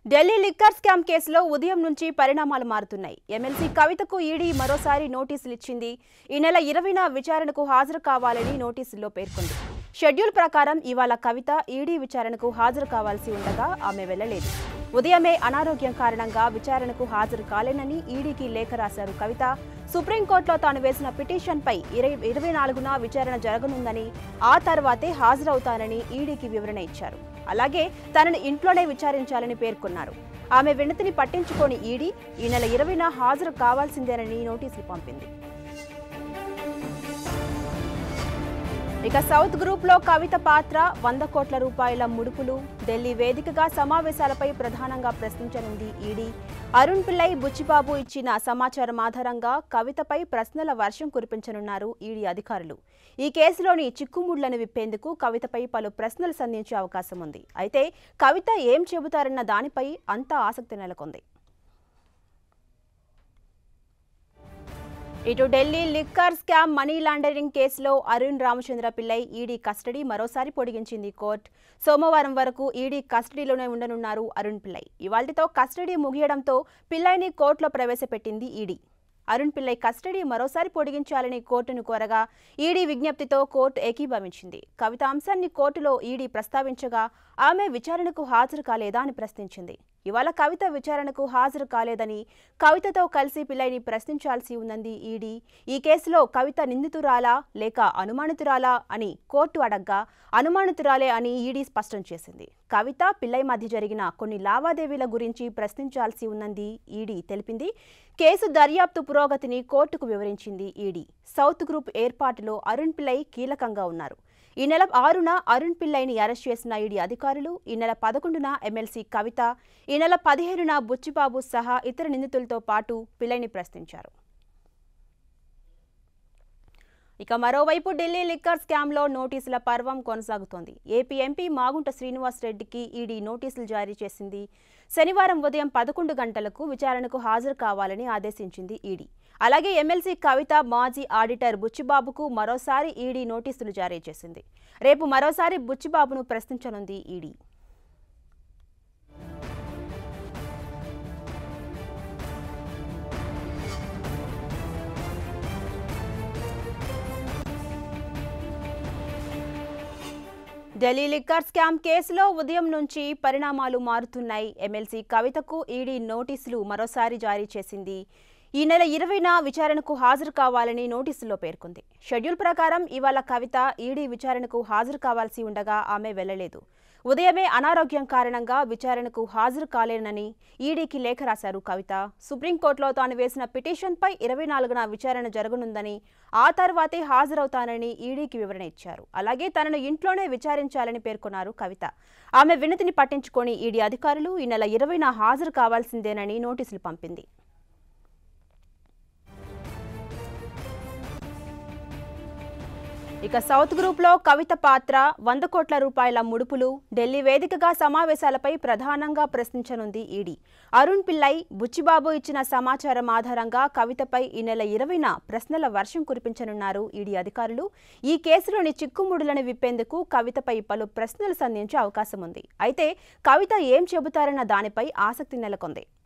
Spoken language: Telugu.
ఢిల్లీ లిక్కర్ స్కామ్ కేసులో ఉదయం నుంచి పరిణామాలు మారుతున్నాయి ఎమ్మెల్సీ కవితకు ఈడీ మరోసారి నోటీసులు ఇచ్చింది ఈ నెల ఇరవైన విచారణకు హాజరు కావాలని నోటీసుల్లో పేర్కొంది షెడ్యూల్ ప్రకారం ఇవాళ కవిత ఈడీ విచారణకు హాజరు కావాల్సి ఉండగా ఆమె వెళ్లలేదు ఉదయమే అనారోగ్యం కారణంగా విచారణకు హాజరు కాలేనని ఈడీకి లేఖ రాశారు కవిత సుప్రీంకోర్టులో తాను వేసిన పిటిషన్పై ఇరవై ఇరవై నాలుగున విచారణ జరగనుందని ఆ తర్వాతే హాజరవుతానని ఈడీకి వివరణ ఇచ్చారు అలాగే తనని ఇంట్లోనే విచారించాలని పేర్కొన్నారు ఆమె వినతిని పట్టించుకోని ఈడీ ఈ నెల ఇరవైన హాజరు కావాల్సిందేనని నోటీసులు పంపింది ఇక సౌత్ గ్రూప్ లో కవిత పాత్ర వంద కోట్ల రూపాయల ముడుపులు ఢిల్లీ వేదికగా సమావేశాలపై ప్రధానంగా ప్రశ్నించనుంది ఈడీ అరుణ్ పిల్లై బుచ్చిబాబు ఇచ్చిన సమాచారం ఆధారంగా కవితపై ప్రశ్నల వర్షం కురిపించనున్నారు ఈడీ అధికారులు ఈ కేసులోని చిక్కుముళ్లను విప్పేందుకు కవితపై పలు ప్రశ్నలు సంధించే అవకాశం ఉంది అయితే కవిత ఏం చెబుతారన్న దానిపై అంతా ఆసక్తి నెలకొంది ఇటు Delhi liquor scam money laundering కేసులో అరుణ్ రామచంద్ర పిల్లై ఈడీ కస్టడీ మరోసారి పొడిగించింది కోర్టు సోమవారం వరకు ఈడీ కస్టడీలోనే ఉండనున్నారు అరుణ్ పిల్లై ఇవాళ్టితో కస్టడీ ముగియడంతో పిల్లైని కోర్టులో ప్రవేశపెట్టింది ఈడీ అరుణ్ పిల్లై కస్టడీ మరోసారి పొడిగించాలని కోర్టును కోరగా ఈడీ విజ్ఞప్తితో కోర్టు ఏకీభవించింది కవిత అంశాన్ని కోర్టులో ఈడీ ప్రస్తావించగా ఆమె విచారణకు హాజరు కాలేదా అని ప్రశ్నించింది ఇవాళ కవిత విచారణకు హాజరు కాలేదని కవితతో కలిసి పిల్లైని ప్రశ్నించాల్సి ఉందంది ఈడీ ఈ కేసులో కవిత నిందితురాలా లేక అనుమానితురాలా అని కోర్టు అడగ్గా అనుమానితురాలే అని ఈడీ స్పష్టం చేసింది కవిత పిల్లై మధ్య జరిగిన కొన్ని లావాదేవీల గురించి ప్రశ్నించాల్సి ఉందని ఈడీ తెలిపింది కేసు దర్యాప్తు పురోగతిని కోర్టుకు వివరించింది ఈడీ సౌత్ గ్రూప్ ఏర్పాటులో అరుణ్ పిల్లై కీలకంగా ఉన్నారు ఈ నెల ఆరున అరుణ్ పిల్లైని అరెస్ట్ చేసిన ఈడీ అధికారులు ఈ నెల పదకొండున ఎమ్మెల్సీ కవిత ఈ నెల పదిహేనున బుచ్చిబాబు సహా ఇతర నిందితులతో పాటు పిల్లైని ప్రశ్నించారు ఇక మరోవైపు ఢిల్లీ లిక్కర్ స్కామ్లో నోటీసుల పర్వం కొనసాగుతోంది ఏపీ ఎంపీ మాగుంట శ్రీనివాస్ రెడ్డికి ఈడీ నోటీసులు జారీ చేసింది శనివారం ఉదయం పదకొండు గంటలకు విచారణకు హాజరు కావాలని ఆదేశించింది ఈడీ అలాగే ఎమ్మెల్సీ కవిత మాజీ ఆడిటర్ బుచ్చిబాబుకు మరోసారి ఈడీ నోటీసులు జారీ చేసింది రేపు మరోసారి బుచ్చిబాబును ప్రశ్నించనుంది ఈడీ ఢిల్లీ లిక్కర్ స్కామ్ కేసులో ఉదయం నుంచి పరిణామాలు మారుతున్నాయి ఎమ్మెల్సీ కవితకు ఈడీ నోటీసులు మరోసారి జారీ చేసింది ఈ నెల ఇరవైన విచారణకు హాజరు కావాలని నోటీసుల్లో పేర్కొంది షెడ్యూల్ ప్రకారం ఇవాళ కవిత ఈడీ విచారణకు హాజరు కావాల్సి ఉండగా ఆమె వెళ్లలేదు ఉదయమే అనారోగ్యం కారణంగా విచారణకు హాజరు కాలేనని ఈడీకి లేఖ రాశారు కవిత సుప్రీంకోర్టులో తాను వేసిన పిటిషన్పై ఇరవై నాలుగున విచారణ జరగనుందని ఆ తర్వాతే హాజరవుతానని ఈడీకి వివరణ ఇచ్చారు అలాగే తనను ఇంట్లోనే విచారించాలని పేర్కొన్నారు కవిత ఆమె వినతిని పట్టించుకొని ఈడీ అధికారులు ఈ నెల ఇరవైన హాజరు కావాల్సిందేనని నోటీసులు పంపింది ఇక సౌత్ గ్రూప్ లో కవిత పాత్ర వంద కోట్ల రూపాయల ముడుపులు ఢిల్లీ వేదికగా సమావేశాలపై ప్రధానంగా ప్రశ్నించనుంది ఈడీ అరుణ్ పిల్లై బుచ్చిబాబు ఇచ్చిన సమాచారం ఆధారంగా కవితపై ఈ నెల ఇరవైన ప్రశ్నల వర్షం కురిపించనున్నారు ఈడీ అధికారులు ఈ కేసులోని చిక్కుముడులను విప్పేందుకు కవితపై పలు ప్రశ్నలు సంధించే అవకాశం ఉంది అయితే కవిత ఏం చెబుతారన్న దానిపై ఆసక్తి నెలకొంది